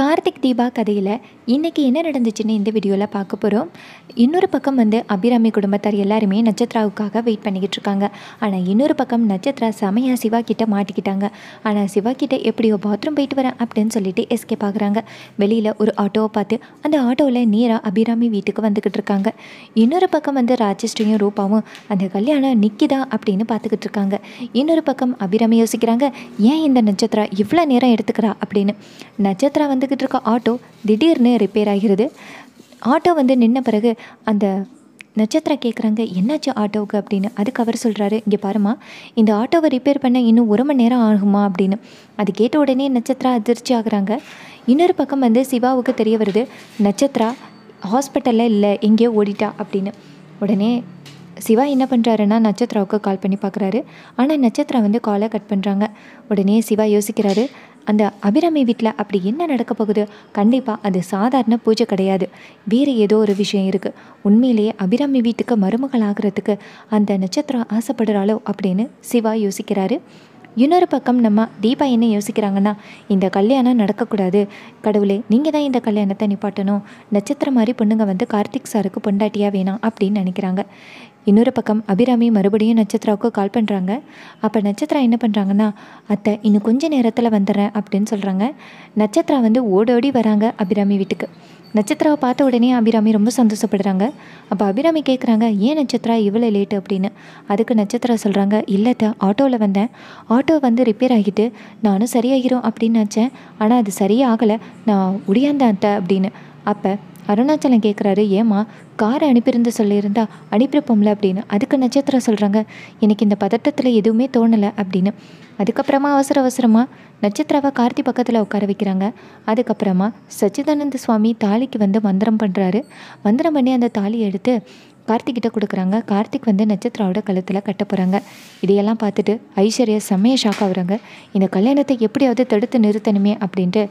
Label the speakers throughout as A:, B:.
A: கார்த்திக் தீபா கதையில் இன்றைக்கி என்ன நடந்துச்சுன்னு இந்த வீடியோவில் பார்க்க போகிறோம் இன்னொரு பக்கம் வந்து அபிராமி குடும்பத்தார் எல்லாருமே நட்சத்திராவுக்காக வெயிட் பண்ணிக்கிட்டு இருக்காங்க ஆனால் இன்னொரு பக்கம் நட்சத்திரா செமையாக சிவா கிட்ட மாட்டிக்கிட்டாங்க ஆனால் சிவா கிட்ட எப்படியோ பாத்ரூம் போயிட்டு வரேன் அப்படின்னு சொல்லிட்டு எஸ்கேப் ஆகுறாங்க வெளியில் ஒரு ஆட்டோவை பார்த்து அந்த ஆட்டோவில் நேராக அபிராமி வீட்டுக்கு வந்துக்கிட்டு இருக்காங்க இன்னொரு பக்கம் வந்து ராஜஸ்ரீயும் ரூபாவும் அந்த கல்யாணம் நிற்கிதா அப்படின்னு பார்த்துக்கிட்டு இருக்காங்க இன்னொரு பக்கம் அபிராமி யோசிக்கிறாங்க ஏன் இந்த நட்சத்திரா இவ்வளோ நேரம் எடுத்துக்கிறா அப்படின்னு நட்சத்திரா வந்துக்கிட்டு இருக்க ஆட்டோ திடீர்னு ரிப்பேர் ஆகிறது ஆட்டோ வந்து நின்ன பிறகு அந்த நட்சத்திரா கேட்குறாங்க என்னாச்சு ஆட்டோவுக்கு அப்படின்னு அதுக்கு அவர் சொல்கிறாரு இங்கே பாருமா இந்த ஆட்டோவை ரிப்பேர் பண்ண இன்னும் ஒரு மணி நேரம் ஆகுமா அப்படின்னு அது கேட்ட உடனே நட்சத்திரா அதிர்ச்சி ஆகுறாங்க இன்னொரு பக்கம் வந்து சிவாவுக்கு தெரிய வருது நட்சத்திரா ஹாஸ்பிட்டலில் இல்லை எங்கேயோ ஓடிட்டா அப்படின்னு உடனே சிவா என்ன பண்ணுறாருன்னா நட்சத்திராவுக்கு கால் பண்ணி பார்க்குறாரு ஆனால் நட்சத்திரா வந்து காலை கட் பண்ணுறாங்க உடனே சிவா யோசிக்கிறாரு அந்த அபிராமி வீட்டில் அப்படி என்ன நடக்க போகுது கண்டிப்பாக அது சாதாரண பூஜை கிடையாது வேறு ஏதோ ஒரு விஷயம் இருக்குது உண்மையிலேயே அபிராமி வீட்டுக்கு மருமகள் ஆகிறதுக்கு அந்த நட்சத்திரம் ஆசைப்படுறாளோ அப்படின்னு சிவா யோசிக்கிறாரு இன்னொரு பக்கம் நம்ம தீபா என்ன யோசிக்கிறாங்கன்னா இந்த கல்யாணம் நடக்கக்கூடாது கடவுளே நீங்கள் தான் இந்த கல்யாணத்தை நிப்பாட்டணும் நட்சத்திரம் மாதிரி பொண்ணுங்க வந்து கார்த்திக் சாருக்கு பொண்டாட்டியாக வேணாம் அப்படின்னு நினைக்கிறாங்க இன்னொரு பக்கம் அபிராமி மறுபடியும் நட்சத்திராவுக்கு கால் பண்ணுறாங்க அப்போ நட்சத்திரா என்ன பண்ணுறாங்கன்னா அத்தை இன்னும் கொஞ்ச நேரத்தில் வந்துடுறேன் அப்படின்னு சொல்கிறாங்க நட்சத்திரா வந்து ஓடோடி வராங்க அபிராமி வீட்டுக்கு நட்சத்திராவை பார்த்த உடனே அபிராமி ரொம்ப சந்தோஷப்படுறாங்க அப்போ அபிராமி கேட்குறாங்க ஏன் நட்சத்திரா இவ்வளோ லேட்டு அப்படின்னு அதுக்கு நட்சத்திரா சொல்கிறாங்க இல்லைத்த ஆட்டோவில் வந்தேன் ஆட்டோ வந்து ரிப்பேர் ஆகிட்டு நானும் சரியாகிரும் அப்படின்னு நினச்சேன் ஆனால் அது சரியே ஆகலை நான் உடையாந்தேன் அத்தை அப்படின்னு அப்போ அருணாச்சலம் கேட்குறாரு ஏம்மா காரை அனுப்பியிருந்து சொல்லியிருந்தா அனுப்பியிருப்போம்ல அப்படின்னு அதுக்கு நட்சத்திரம் சொல்கிறாங்க எனக்கு இந்த பதட்டத்தில் எதுவுமே தோணலை அப்படின்னு அதுக்கப்புறமா அவசர அவசரமாக நட்சத்திராவை கார்த்தி பக்கத்தில் உட்கார வைக்கிறாங்க அதுக்கப்புறமா சச்சிதானந்த சுவாமி தாலிக்கு வந்து மந்திரம் பண்ணுறாரு மந்திரம் பண்ணி அந்த தாலியை எடுத்து கார்த்திக்கிட்ட கொடுக்குறாங்க கார்த்திக் வந்து நட்சத்திராவோட கழுத்தில் கட்ட போகிறாங்க இதையெல்லாம் பார்த்துட்டு ஐஸ்வர்யா செம்மைய ஷாக் ஆகுறாங்க இந்த கல்யாணத்தை எப்படியாவது தடுத்து நிறுத்தணுமே அப்படின்ட்டு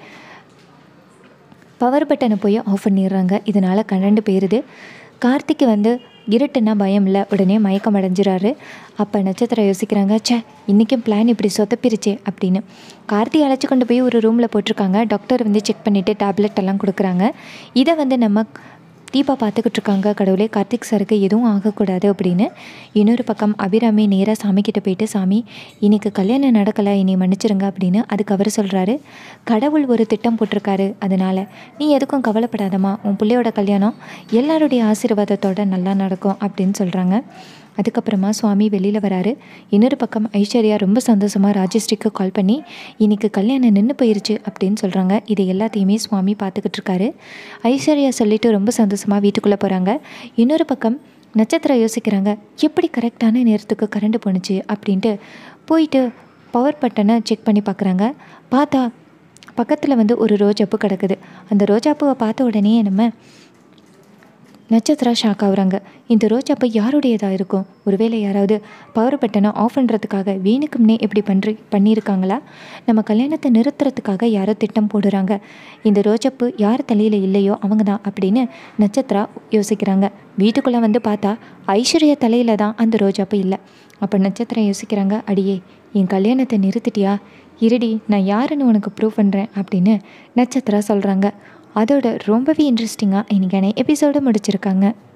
A: பவர் பட்டனை போய் ஆஃப் பண்ணிடுறாங்க இதனால் கரண்டு போயிடுது கார்த்திக்கு வந்து இருட்டுன்னா பயம் இல்லை உடனே மயக்கம் அடைஞ்சிறாரு அப்போ நட்சத்திரம் யோசிக்கிறாங்க ச்சே இன்றைக்கும் பிளான் இப்படி சொதப்பிருச்சே அப்படின்னு கார்த்தி அழைச்சி கொண்டு போய் ஒரு ரூமில் போட்டிருக்காங்க டாக்டர் வந்து செக் பண்ணிவிட்டு டேப்லெட் எல்லாம் கொடுக்குறாங்க இதை வந்து நம்ம தீபா பார்த்துக்கிட்டு இருக்காங்க கடவுளே கார்த்திக் சாருக்கு எதுவும் ஆகக்கூடாது அப்படின்னு இன்னொரு பக்கம் அபிராமி நேராக சாமி கிட்ட போயிட்டு சாமி இன்னைக்கு கல்யாணம் நடக்கலை இனி மன்னிச்சிருங்க அப்படின்னு அதுக்கு அவர் சொல்கிறாரு கடவுள் ஒரு திட்டம் போட்டிருக்காரு அதனால் நீ எதுக்கும் கவலைப்படாதம்மா உன் பிள்ளையோட கல்யாணம் எல்லாருடைய ஆசீர்வாதத்தோட நல்லா நடக்கும் அப்படின்னு சொல்கிறாங்க அதுக்கப்புறமா சுவாமி வெளியில் வராரு இன்னொரு பக்கம் ஐஸ்வர்யா ரொம்ப சந்தோஷமாக ராஜஸ்ரீக்கு கால் பண்ணி இன்னைக்கு கல்யாணம் நின்று போயிருச்சு அப்படின்னு சொல்கிறாங்க இது எல்லாத்தையுமே சுவாமி பார்த்துக்கிட்டு இருக்காரு ஐஸ்வர்யா சொல்லிட்டு ரொம்ப சந்தோஷமாக வீட்டுக்குள்ளே போகிறாங்க இன்னொரு பக்கம் நட்சத்திரம் யோசிக்கிறாங்க எப்படி கரெக்டான நேரத்துக்கு கரண்ட் போணுச்சு அப்படின்ட்டு போயிட்டு பவர் பட்டனை செக் பண்ணி பார்க்குறாங்க பார்த்தா பக்கத்தில் வந்து ஒரு ரோஜாப்பூ கிடக்குது அந்த ரோஜாப்பூவை பார்த்த உடனே நம்ம நட்சத்திரா ஷாக் ஆகுறாங்க இந்த ரோஜாப்பூ யாருடையதாக இருக்கும் ஒருவேளை யாராவது பவர் பட்டனை ஆஃப் பண்ணுறதுக்காக வேணுக்கும்னே இப்படி பண்ணுற பண்ணியிருக்காங்களா நம்ம கல்யாணத்தை நிறுத்துறதுக்காக யாரோ திட்டம் போடுறாங்க இந்த ரோஜாப்பூ யார் தலையில் இல்லையோ அவங்க தான் அப்படின்னு நட்சத்திரா யோசிக்கிறாங்க வீட்டுக்குள்ளே வந்து பார்த்தா ஐஸ்வர்யா தலையில் தான் அந்த ரோஜாப்பூ இல்லை அப்போ நட்சத்திரம் யோசிக்கிறாங்க அடியே என் கல்யாணத்தை நிறுத்திட்டியா இருடி நான் யாருன்னு உனக்கு ப்ரூவ் பண்ணுறேன் அப்படின்னு நட்சத்திரா சொல்கிறாங்க அதோட ரொம்பவே இன்ட்ரெஸ்டிங்காக இன்றைக்கான எபிசோடு முடிச்சிருக்காங்க